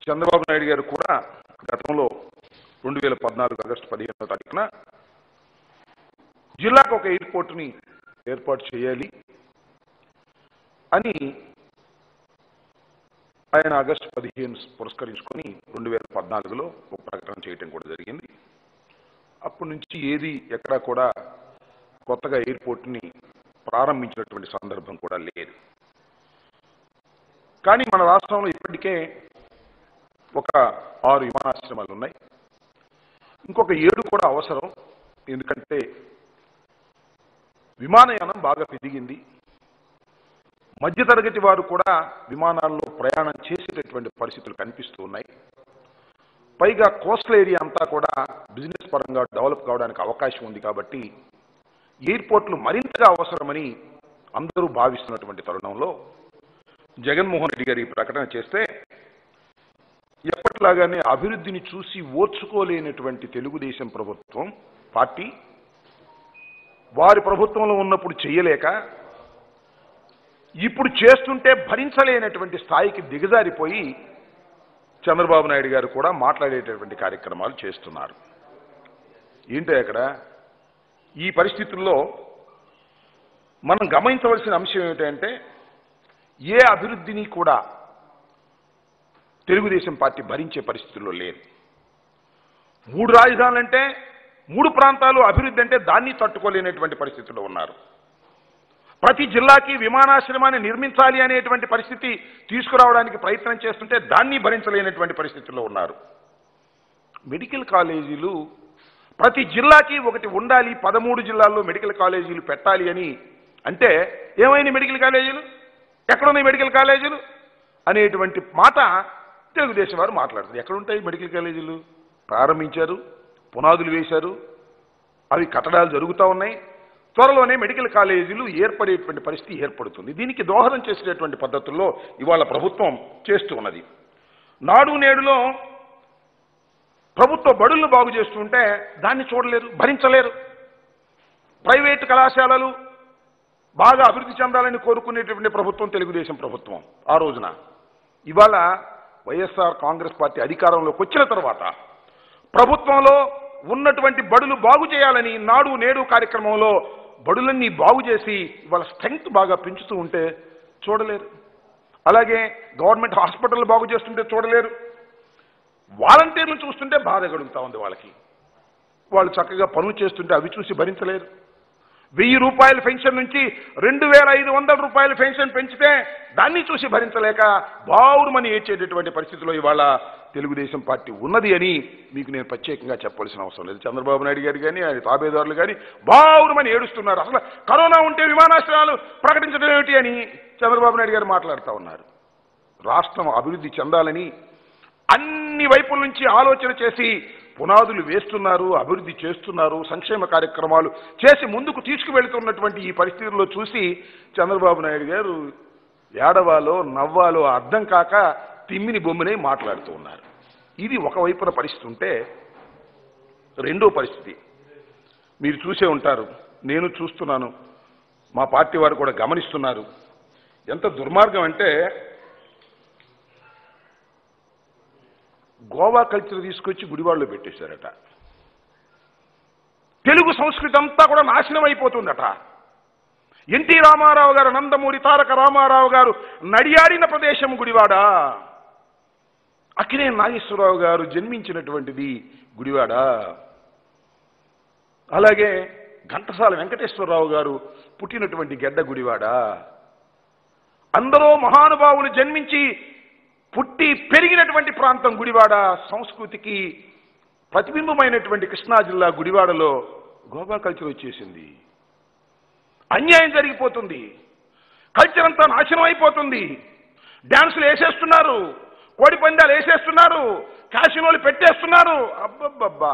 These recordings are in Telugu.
చంద్రబాబు నాయుడు గారు కూడా గతంలో రెండు వేల పద్నాలుగు ఆగస్టు పదిహేనవ తారీఖున జిల్లాకు ఒక ఎయిర్పోర్ట్ని ఏర్పాటు చేయాలి అని ఆయన ఆగస్టు పదిహేను పురస్కరించుకొని రెండు వేల పద్నాలుగులో ఒక ప్రకటన చేయటం కూడా జరిగింది అప్పటి నుంచి ఏది ఎక్కడా కూడా కొత్తగా ఎయిర్పోర్ట్ని ప్రారంభించినటువంటి సందర్భం కూడా లేదు కానీ మన రాష్ట్రంలో ఇప్పటికే ఒక ఆరు విమానాశ్రమాలు ఉన్నాయి ఇంకొక ఏడు కూడా అవసరం ఎందుకంటే విమానయానం బాగా పెరిగింది మధ్యతరగతి వారు కూడా విమానాల్లో ప్రయాణం చేసేటటువంటి పరిస్థితులు కనిపిస్తూ ఉన్నాయి పైగా కోస్టల్ ఏరియా అంతా కూడా బిజినెస్ పరంగా డెవలప్ కావడానికి అవకాశం ఉంది కాబట్టి ఎయిర్పోర్ట్లు మరింతగా అవసరమని అందరూ భావిస్తున్నటువంటి తరుణంలో జగన్మోహన్ రెడ్డి గారు ఈ ప్రకటన చేస్తే ఎప్పటిలాగానే అభివృద్ధిని చూసి ఓర్చుకోలేనటువంటి తెలుగుదేశం ప్రభుత్వం పార్టీ వారి ప్రభుత్వంలో ఉన్నప్పుడు చేయలేక ఇప్పుడు చేస్తుంటే భరించలేనటువంటి స్థాయికి దిగజారిపోయి చంద్రబాబు నాయుడు గారు కూడా మాట్లాడేటటువంటి కార్యక్రమాలు చేస్తున్నారు ఏంటో అక్కడ ఈ పరిస్థితుల్లో మనం గమనించవలసిన అంశం ఏమిటంటే ఏ అభివృద్ధిని కూడా తెలుగుదేశం పార్టీ భరించే పరిస్థితుల్లో లేదు మూడు రాజధానులంటే మూడు ప్రాంతాలు అభివృద్ధి అంటే దాన్ని తట్టుకోలేనటువంటి పరిస్థితుల్లో ఉన్నారు ప్రతి జిల్లాకి విమానాశ్రమాన్ని నిర్మించాలి అనేటువంటి పరిస్థితి తీసుకురావడానికి ప్రయత్నం చేస్తుంటే దాన్ని భరించలేనటువంటి పరిస్థితుల్లో ఉన్నారు మెడికల్ కాలేజీలు ప్రతి జిల్లాకి ఒకటి ఉండాలి పదమూడు జిల్లాల్లో మెడికల్ కాలేజీలు పెట్టాలి అని అంటే ఏమైంది మెడికల్ కాలేజీలు ఎక్కడున్నాయి మెడికల్ కాలేజీలు అనేటువంటి మాట తెలుగుదేశం వారు మాట్లాడుతారు ఎక్కడుంటాయి మెడికల్ కాలేజీలు ప్రారంభించారు పునాదులు వేశారు అవి కట్టడాలు జరుగుతూ ఉన్నాయి త్వరలోనే మెడికల్ కాలేజీలు ఏర్పడేటువంటి పరిస్థితి ఏర్పడుతుంది దీనికి దోహదం చేసేటటువంటి పద్ధతుల్లో ఇవాళ ప్రభుత్వం చేస్తూ ఉన్నది నాడు నేడులో ప్రభుత్వ బడులను బాగు చేస్తుంటే దాన్ని చూడలేరు భరించలేరు ప్రైవేటు కళాశాలలు బాగా అభివృద్ధి చెందాలని కోరుకునేటువంటి ప్రభుత్వం తెలుగుదేశం ప్రభుత్వం ఆ రోజున ఇవాళ వైఎస్ఆర్ కాంగ్రెస్ పార్టీ అధికారంలోకి వచ్చిన తర్వాత ప్రభుత్వంలో ఉన్నటువంటి బడులు బాగు చేయాలని నాడు నేడు కార్యక్రమంలో బడులన్నీ బాగు చేసి ఇవాళ స్ట్రెంగ్త్ బాగా పెంచుతూ ఉంటే చూడలేరు అలాగే గవర్నమెంట్ హాస్పిటల్ బాగు చేస్తుంటే చూడలేరు వాలంటీర్లు చూస్తుంటే బాధ కలుగుతా ఉంది వాళ్ళకి వాళ్ళు చక్కగా పనులు చేస్తుంటే అవి చూసి భరించలేరు వెయ్యి రూపాయల పెన్షన్ నుంచి రెండు వేల ఐదు వందల రూపాయల పెన్షన్ పెంచితే దాన్ని చూసి భరించలేక బావురుమని ఏడ్చేటటువంటి పరిస్థితిలో ఇవాళ తెలుగుదేశం పార్టీ ఉన్నది అని మీకు నేను ప్రత్యేకంగా చెప్పవలసిన అవసరం లేదు చంద్రబాబు నాయుడు గారు కానీ ఆయన తాబేదారులు కానీ బావురుమని ఏడుస్తున్నారు అసలు కరోనా ఉంటే విమానాశ్రయాలు ప్రకటించడం ఏమిటి అని చంద్రబాబు నాయుడు గారు మాట్లాడుతూ ఉన్నారు రాష్ట్రం అభివృద్ధి చెందాలని అన్ని వైపుల నుంచి ఆలోచన చేసి పునాదులు వేస్తున్నారు అభివృద్ధి చేస్తున్నారు సంక్షేమ కార్యక్రమాలు చేసి ముందుకు తీసుకువెళ్తున్నటువంటి ఈ పరిస్థితుల్లో చూసి చంద్రబాబు నాయుడు గారు ఏడవాలో నవ్వాలో అర్థం కాక తిమ్మిని బొమ్మినే మాట్లాడుతూ ఉన్నారు ఇది ఒకవైపున పరిస్థితి ఉంటే రెండో పరిస్థితి మీరు చూసే ఉంటారు నేను చూస్తున్నాను మా పార్టీ వారు కూడా గమనిస్తున్నారు ఎంత దుర్మార్గం అంటే గోవా కల్చర్ తీసుకొచ్చి గుడివాడలో పెట్టేశారట తెలుగు సంస్కృతి అంతా కూడా నాశనం అయిపోతుందట ఎన్టీ రామారావు గారు నందమూరి తారక రామారావు గారు నడియాడిన ప్రదేశం గుడివాడ అక్కినే నాగేశ్వరరావు గారు జన్మించినటువంటిది గుడివాడ అలాగే ఘంటసాల వెంకటేశ్వరరావు గారు పుట్టినటువంటి గెడ్డ గుడివాడ అందరూ మహానుభావులు జన్మించి పుట్టి పెరిగినటువంటి ప్రాంతం గుడివాడ సంస్కృతికి ప్రతిబింబమైనటువంటి కృష్ణా జిల్లా గుడివాడలో గోవా కల్చర్ వచ్చేసింది అన్యాయం జరిగిపోతుంది కల్చర్ అంతా నాశనం అయిపోతుంది డ్యాన్సులు వేసేస్తున్నారు కోడి పందాలు వేసేస్తున్నారు కాసినోలు పెట్టేస్తున్నారు అబ్బబ్బబ్బా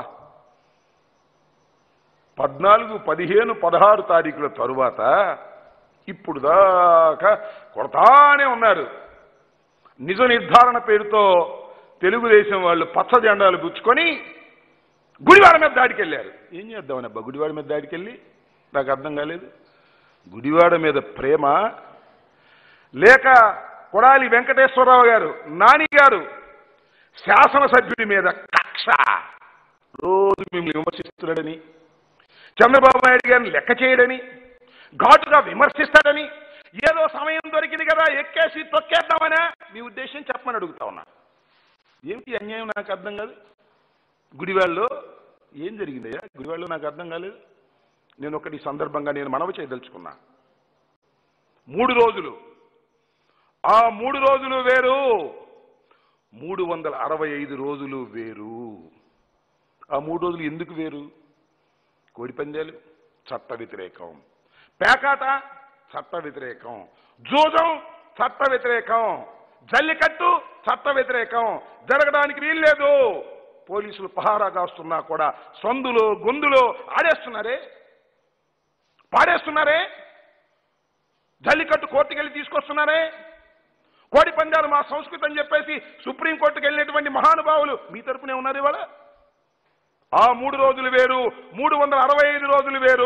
పద్నాలుగు పదిహేను పదహారు తారీఖుల తరువాత ఇప్పుడు దాకా కొడతానే ఉన్నారు నిజ నిర్ధారణ పేరుతో తెలుగుదేశం వాళ్ళు పచ్చ జెండాలు గుచ్చుకొని గుడివాడ మీద దాడికి వెళ్ళారు ఏం చేద్దామని అబ్బా గుడివాడ మీద దాడికి వెళ్ళి నాకు అర్థం కాలేదు గుడివాడ మీద ప్రేమ లేక కొడాలి వెంకటేశ్వరరావు గారు నాని గారు శాసనసభ్యుడి మీద కక్ష రోజు మిమ్మల్ని విమర్శిస్తున్నాడని చంద్రబాబు నాయుడు గారిని లెక్క చేయడని ఘాటుగా విమర్శిస్తాడని ఏదో సమయం దొరికింది కదా ఎక్కేసి తొక్కేద్దామనా మీ ఉద్దేశం చెప్పమని అడుగుతా ఉన్నా ఏమిటి అన్యాయం నాకు అర్థం కాదు గుడివాళ్ళలో ఏం జరిగిందయ్యా గుడివాళ్ళలో నాకు అర్థం కాలేదు నేను ఒకటి ఈ సందర్భంగా నేను మనవి చేయదలుచుకున్నా మూడు రోజులు ఆ మూడు రోజులు వేరు మూడు వందల అరవై ఐదు రోజులు వేరు ఆ మూడు రోజులు ఎందుకు వేరు కోడిపందాలు చట్ట వ్యతిరేకం పేకాట చట్ట వ్యతిరేకం జూజం చట్ట వ్యతిరేకం జల్లికట్టు చట్ట వ్యతిరేకం జరగడానికి వీల్లేదు పోలీసులు పహారా కాస్తున్నా కూడా సందులో గొంతులో ఆడేస్తున్నారే పాడేస్తున్నారే జల్లికట్టు కోర్టుకు వెళ్ళి తీసుకొస్తున్నారే కోడి పందాలు మా సంస్కృతి అని చెప్పేసి సుప్రీంకోర్టుకు వెళ్ళినటువంటి మహానుభావులు మీ తరపునే ఉన్నారు ఇవాళ ఆ మూడు రోజులు వేరు మూడు వందల అరవై ఐదు రోజులు వేరు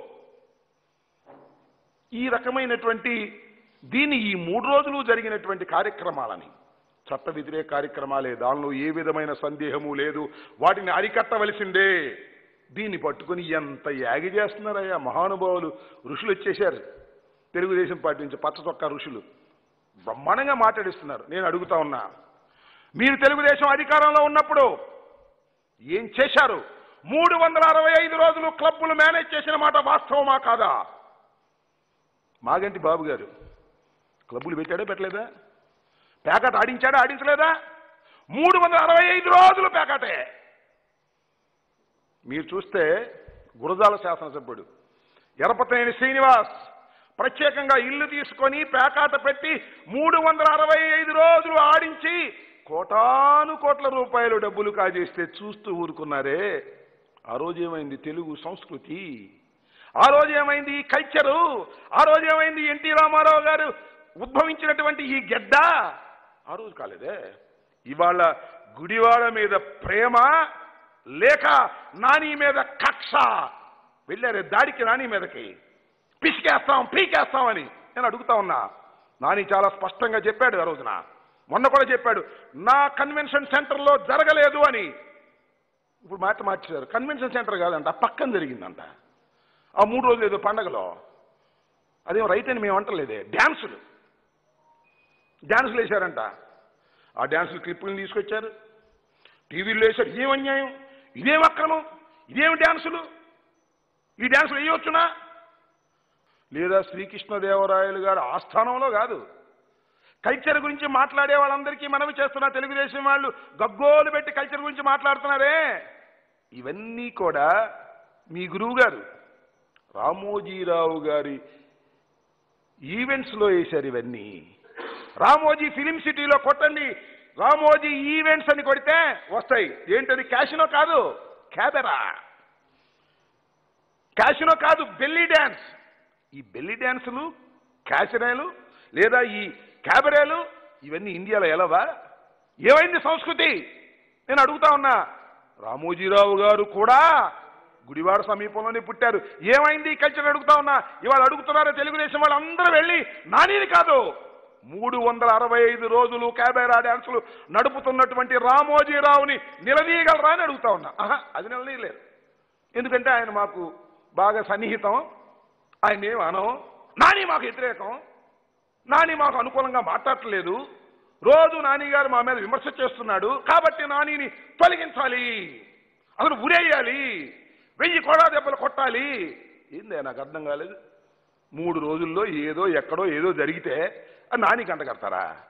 ఈ రకమైనటువంటి దీని ఈ మూడు రోజులు జరిగినటువంటి కార్యక్రమాలని చట్ట వ్యతిరేక కార్యక్రమాలే దానిలో ఏ విధమైన సందేహము లేదు వాటిని అరికట్టవలసిందే దీన్ని పట్టుకుని ఎంత యాగి చేస్తున్నారయ్యా మహానుభావులు ఋషులు వచ్చేశారు తెలుగుదేశం పార్టీ నుంచి పచ్చ చొక్కా ఋషులు బ్రహ్మాండంగా మాట్లాడిస్తున్నారు నేను అడుగుతా ఉన్నా మీరు తెలుగుదేశం అధికారంలో ఉన్నప్పుడు ఏం చేశారు మూడు వందల అరవై ఐదు రోజులు క్లబ్బులు మేనేజ్ చేసిన మాట వాస్తవమా కాదా మాగంటి బాబు గారు క్లబ్బులు పెట్టాడా పెట్టలేదా పేకాట ఆడించాడా ఆడించలేదా మూడు వందల అరవై ఐదు రోజులు పేకాటే మీరు చూస్తే గురజాల శాసనసభ్యుడు ఎరపతనేని శ్రీనివాస్ ప్రత్యేకంగా ఇల్లు తీసుకొని పేకాట పెట్టి మూడు వందల అరవై ఐదు రోజులు ఆడించి కోటాను కోట్ల రూపాయలు డబ్బులు కాజేస్తే చూస్తూ ఊరుకున్నారే ఆ రోజు ఏమైంది తెలుగు సంస్కృతి ఆ రోజు ఏమైంది ఈ కల్చరు ఆ రోజు ఏమైంది ఎన్టీ రామారావు గారు ఉద్భవించినటువంటి ఈ గెడ్డ ఆ రోజు కాలేదే ఇవాళ గుడివాడ మీద ప్రేమ లేక నాని మీద కక్ష వెళ్ళారే దాడికి నాని మీదకి పిసికేస్తాం పీకేస్తామని నేను అడుగుతా ఉన్నా నాని చాలా స్పష్టంగా చెప్పాడు ఆ రోజున మొన్న కూడా చెప్పాడు నా కన్వెన్షన్ సెంటర్లో జరగలేదు అని ఇప్పుడు మాట మార్చారు కన్వెన్షన్ సెంటర్ కాదంట ఆ పక్కన జరిగిందంట ఆ మూడు రోజులు ఏదో పండగలో అదేం రైట్ అని మేము అంటలేదే డ్యాన్సులు డ్యాన్సులు వేశారంట ఆ డ్యాన్సులు క్లిప్పులను తీసుకొచ్చారు టీవీలో వేశారు ఇదేం అన్యాయం ఇదేం అక్రమం ఇదేం డ్యాన్సులు ఈ డ్యాన్సులు వేయవచ్చునా లేదా శ్రీకృష్ణదేవరాయలు గారు ఆస్థానంలో కాదు కల్చర్ గురించి మాట్లాడే వాళ్ళందరికీ మనవి చేస్తున్న తెలుగుదేశం వాళ్ళు గగ్గోలు పెట్టి కల్చర్ గురించి మాట్లాడుతున్నారే ఇవన్నీ కూడా మీ గురువు గారు రామోజీరావు గారి ఈవెంట్స్లో వేశారు ఇవన్నీ రామోజీ ఫిలిం సిటీలో కొట్టండి రామోజీ ఈవెంట్స్ అని కొడితే వస్తాయి ఏంటది క్యాషినో కాదు క్యాబెరా క్యాషినో కాదు బెల్లీ డ్యాన్స్ ఈ బెల్లీ డ్యాన్సులు క్యాసినాలు లేదా ఈ క్యాబరేలు ఇవన్నీ ఇండియాలో ఎలవా ఏమైంది సంస్కృతి నేను అడుగుతా ఉన్నా రామోజీరావు గారు కూడా గుడివాడ సమీపంలోనే పుట్టారు ఏమైంది ఈ కల్చర్ అడుగుతా ఉన్నా ఇవాళ అడుగుతున్నారో తెలుగుదేశం వాళ్ళు అందరూ వెళ్ళి నానీని కాదు మూడు వందల అరవై ఐదు రోజులు క్యాబేరా డ్యాన్సులు నడుపుతున్నటువంటి రామోజీరావుని నిలదీయగలరా అని అడుగుతా ఉన్నా ఆహా అది నిలదీయలేరు ఎందుకంటే ఆయన మాకు బాగా సన్నిహితం ఆయన ఏం అనం నాని మాకు వ్యతిరేకం నాని మాకు అనుకూలంగా మాట్లాడట్లేదు రోజు నాని గారు మా మీద విమర్శ చేస్తున్నాడు కాబట్టి నానిని తొలగించాలి అసలు ఉరేయాలి వెయ్యి కోడా దెబ్బలు కొట్టాలి ఏందే నాకు అర్థం కాలేదు మూడు రోజుల్లో ఏదో ఎక్కడో ఏదో జరిగితే అది నానికి అంట కడతారా